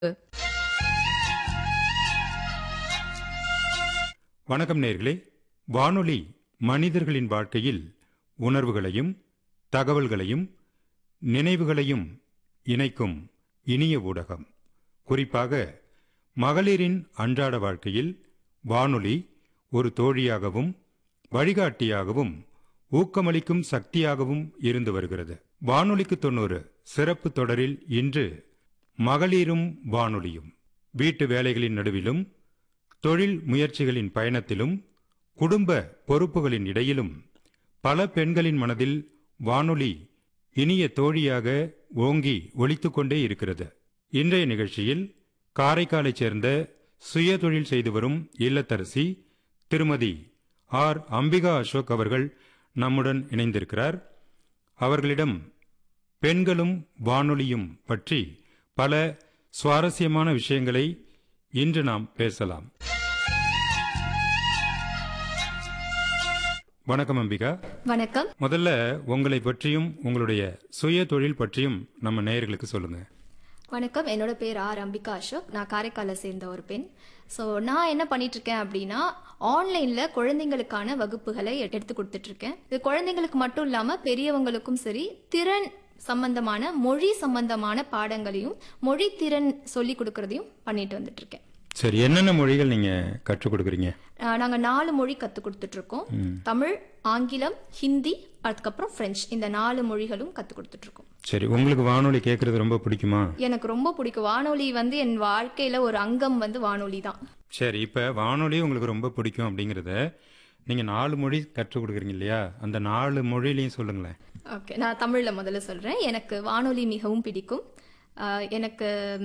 வணக்கம் நேர்களே வானொலி மனிதர்களின் வாழ்க்கையில் உணர்வுகளையும் தகவல்களையும் நினைவுகளையும் இணைக்கும் இனிய ஊடகம் குறிப்பாக மகளிரின் அன்றாட வாழ்க்கையில் வானொலி ஒரு தோழியாகவும் வழிகாட்டியாகவும் ஊக்கமளிக்கும் சக்தியாகவும் இருந்து வருகிறது வானொலிக்கு தொண்ணூறு சிறப்பு தொடரில் இன்று மகளிரும் வானொலியும் வீட்டு வேலைகளின் நடுவிலும் தொழில் முயற்சிகளின் பயணத்திலும் குடும்ப பொறுப்புகளின் இடையிலும் பல பெண்களின் மனதில் வானொலி இனிய தோழியாக ஓங்கி ஒலித்துக் கொண்டே இருக்கிறது இன்றைய நிகழ்ச்சியில் காரைக்காலைச் சேர்ந்த சுய தொழில் செய்து வரும் இல்லத்தரசி திருமதி ஆர் அம்பிகா அசோக் அவர்கள் நம்முடன் இணைந்திருக்கிறார் அவர்களிடம் பெண்களும் வானொலியும் பற்றி பல சுவாரஸ்யமான விஷயங்களை இன்று நாம் பேசலாம் வணக்கம் அம்பிகா வணக்கம் முதல்ல உங்களை பற்றியும் உங்களுடைய சுய தொழில் பற்றியும் நம்ம நேயர்களுக்கு சொல்லுங்க வணக்கம் என்னோட பேர் ஆர் அம்பிகா அசோக் நான் காரைக்காலை சேர்ந்த ஒரு பெண் ஸோ நான் என்ன பண்ணிட்டு இருக்கேன் அப்படின்னா ஆன்லைன்ல குழந்தைங்களுக்கான வகுப்புகளை எடுத்து கொடுத்துட்டு இருக்கேன் இது குழந்தைங்களுக்கு மட்டும் இல்லாம பெரியவங்களுக்கும் சரி திறன் சம்பந்தமான மொழி சம்பந்தமான பாடங்களையும் மொழி திறன் சொல்லி கொடுக்கறதையும் பண்ணிட்டு வந்துட்டு இருக்கேன் சரி என்னென்ன மொழிகள் நீங்க கற்றுக் கொடுக்குறீங்க ஆஹ் நாங்க நாலு மொழி கத்து கொடுத்துட்டு இருக்கோம் தமிழ் ஆங்கிலம் ஹிந்தி அதுக்கப்புறம் பிரெஞ்சு இந்த நாலு மொழிகளும் கத்து கொடுத்துட்டு இருக்கோம் சரி உங்களுக்கு வானொலி கேட்கறது ரொம்ப பிடிக்குமா எனக்கு ரொம்ப பிடிக்கும் வானொலி வந்து என் வாழ்க்கையில ஒரு அங்கம் வந்து வானொலி தான் சரி இப்ப வானொலி உங்களுக்கு ரொம்ப பிடிக்கும் அப்படிங்கறத நீங்க நாலு மொழி கற்றுக் கொடுக்குறீங்க இல்லையா அந்த நாலு மொழியிலையும் சொல்லுங்களேன் ஓகே நான் தமிழ்ல முதல்ல சொல்றேன் எனக்கு வானொலி மிகவும் பிடிக்கும் ஆஹ் எனக்கு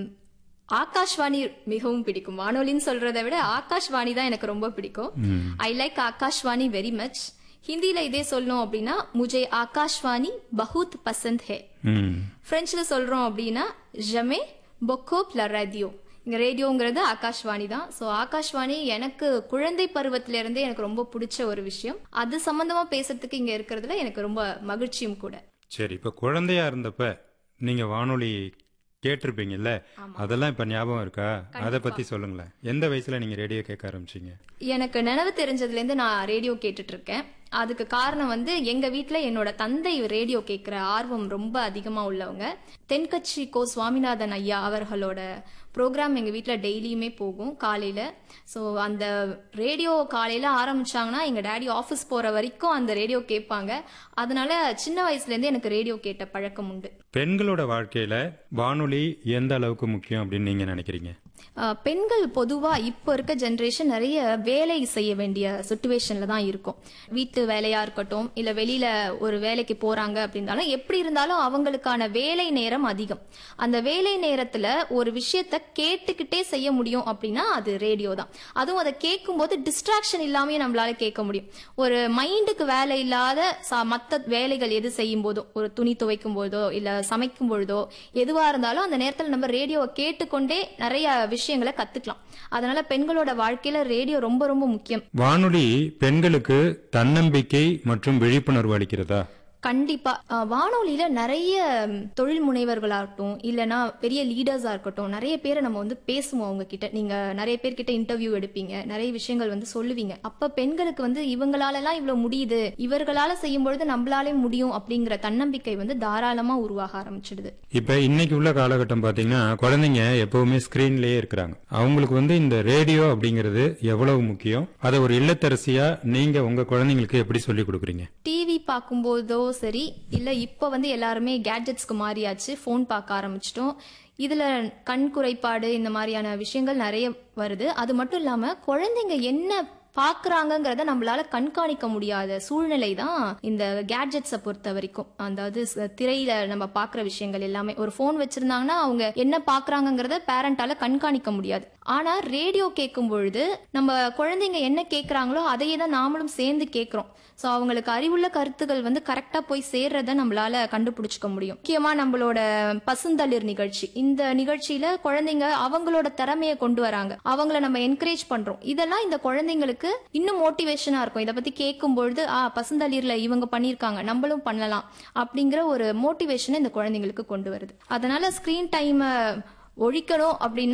ஆகாஷ்வாணி மிகவும் பிடிக்கும் வானொலின்னு சொல்றதை விட ஆகாஷ்வாணி தான் எனக்கு ரொம்ப பிடிக்கும் I like Akashvani very much ஹிந்தில இதே சொல்லணும் அப்படின்னா முஜே ஆகாஷ்வாணி பஹுத் பசந்த் ஹே ம் பிரெஞ்சுல சொல்றோம் அப்படின்னா ஜமே பொக்கோப் ல ரேடியோ இங்க ரேடியோங்கிறது ஆகாஷ்வாணி தான் ஸோ ஆகாஷ்வாணி எனக்கு குழந்தை பருவத்தில இருந்தே எனக்கு ரொம்ப பிடிச்ச ஒரு விஷயம் அது சம்பந்தமா பேசுறதுக்கு இங்க இருக்கிறதுல எனக்கு ரொம்ப மகிழ்ச்சியும் கூட சரி இப்ப குழந்தையா இருந்தப்ப நீங்க வானொலி கேட்டிருப்பீங்கல்ல அதெல்லாம் இப்ப ஞாபகம் இருக்கா அதை பத்தி சொல்லுங்களேன் எந்த வயசுல நீங்க ரேடியோ கேட்க ஆரம்பிச்சீங்க எனக்கு நினைவு தெரிஞ்சதுல இருந்து நான் ரேடியோ கேட்டுட்டு இருக்கேன் அதுக்கு காரணம் வந்து எங்க வீட்ல என்னோட தந்தை ரேடியோ கேட்கிற ஆர்வம் ரொம்ப அதிகமா உள்ளவங்க தென்கட்சி கோ சுவாமிநாதன் ஐயா அவர்களோட ப்ரோக்ராம் எங்க வீட்ல டெய்லியுமே போகும் காலையில ஸோ அந்த ரேடியோ காலையில ஆரம்பிச்சாங்கன்னா எங்க டேடி ஆஃபீஸ் போற வரைக்கும் அந்த ரேடியோ கேட்பாங்க அதனால சின்ன வயசுல இருந்தே எனக்கு ரேடியோ கேட்ட பழக்கம் உண்டு பெண்களோட வாழ்க்கையில வானொலி எந்த அளவுக்கு முக்கியம் அப்படின்னு நீங்க நினைக்கிறீங்க ஆஹ் பெண்கள் பொதுவா இப்போ இருக்க ஜென்ரேஷன் நிறைய வேலை செய்ய வேண்டிய சுச்சுவேஷன்ல தான் இருக்கும் வீட்டு வேலையா இருக்கட்டும் இல்ல வெளியில ஒரு வேலைக்கு போறாங்க அப்படின்னாலும் எப்படி இருந்தாலும் அவங்களுக்கான வேலை நேரம் அதிகம் அந்த வேலை நேரத்துல ஒரு விஷயத்த கேட்டுக்கிட்டே செய்ய முடியும் அப்படின்னா அது ரேடியோ தான் அதுவும் அதை கேட்கும்போது டிஸ்ட்ராக்ஷன் இல்லாமயே நம்மளால கேட்க முடியும் ஒரு மைண்டுக்கு வேலை இல்லாத ச- மத்த வேலைகள் எது செய்யும் போதோ ஒரு துணி துவைக்கும் போதோ இல்ல சமைக்கும் பொழுதோ எதுவா இருந்தாலும் அந்த நேரத்துல நம்ம ரேடியோவை கேட்டுக்கொண்டே நிறைய விஷயங்களை கத்துக்கலாம் அதனால பெண்களோட வாழ்க்கையில ரேடியோ ரொம்ப ரொம்ப முக்கியம் வானொலி பெண்களுக்கு தன்னம்பிக்கை மற்றும் விழிப்புணர்வு அளிக்கிறதா கண்டிப்பா அஹ், வானொலியில நிறைய ம், தொழில் முனைவர்களா இருக்கட்டும் இல்லனா பெரிய லீடர்ஸா இருக்கட்டும் நிறைய பேரை நம்ம வந்து பேசுவோம் அவங்க கிட்ட நீங்க நிறைய பேர்கிட்ட இன்டர்வியூ எடுப்பீங்க நிறைய விஷயங்கள் வந்து சொல்லுவீங்க அப்ப பெண்களுக்கு வந்து இவங்களால எல்லாம் இவ்வளவு முடியுது இவர்களால செய்யும் பொழுது நம்மளாலே முடியும் அப்படிங்கிற தன்னம்பிக்கை வந்து தாராளமா உருவாக ஆரம்பிச்சிடுது இப்ப இன்னைக்கு உள்ள காலகட்டம் பாத்தீங்கன்னா குழந்தைங்க எப்பவுமே ஸ்கிரீன்லயே இருக்கிறாங்க அவங்களுக்கு வந்து இந்த ரேடியோ அப்படிங்கிறது எவ்வளவு முக்கியம் அதை ஒரு இல்லத்தரசியா நீங்க உங்க குழந்தைங்களுக்கு எப்படி சொல்லி கொடுக்குறீங்க டிவி பார்க்கும்போதோ சரி இல்ல இப்ப வந்து எல்லாருமே கேட்ஜெட்ஸ்க்கு மாறியாச்சு ஃபோன் பார்க்க ஆரம்பிச்சிட்டோம் இதுல கண் குறைபாடு இந்த மாதிரியான விஷயங்கள் நிறைய வருது அது மட்டும் இல்லாம குழந்தைங்க என்ன பாக்குறாங்கங்கிறத நம்மளால கண்காணிக்க முடியாத சூழ்நிலை தான் இந்த கேட்ஜெட்ஸை பொறுத்த வரைக்கும் அதாவது ச- திரையில நம்ம பாக்குற விஷயங்கள் எல்லாமே ஒரு ஃபோன் வச்சிருந்தாங்கன்னா அவங்க என்ன பாக்குறாங்கங்கிறத பேரண்டால கண்காணிக்க முடியாது ஆனா ரேடியோ கேட்கும் பொழுது நம்ம குழந்தைங்க என்ன கேக்குறாங்களோ அதையே தான் நாமளும் சேர்ந்து கேட்கிறோம் ஸோ அவங்களுக்கு அறிவுள்ள கருத்துக்கள் வந்து கரெக்டா போய் சேர்றத நம்மளால கண்டுபிடிச்சுக்க முடியும் முக்கியமா நம்மளோட பசுந்தளிர் நிகழ்ச்சி இந்த நிகழ்ச்சியில குழந்தைங்க அவங்களோட திறமையை கொண்டு வராங்க அவங்கள நம்ம என்கரேஜ் பண்றோம் இதெல்லாம் இந்த குழந்தைங்களுக்கு இன்னும் மோட்டிவேஷனா இருக்கும் இதை பத்தி கேட்கும் பொழுது ஆ பசுந்தளிர்ல இவங்க பண்ணிருக்காங்க நம்மளும் பண்ணலாம் அப்படிங்கிற ஒரு மோட்டிவேஷனை இந்த குழந்தைங்களுக்கு கொண்டு வருது அதனால ஸ்கிரீன் டைம் ஒழிக்கணும் அப்படின்னா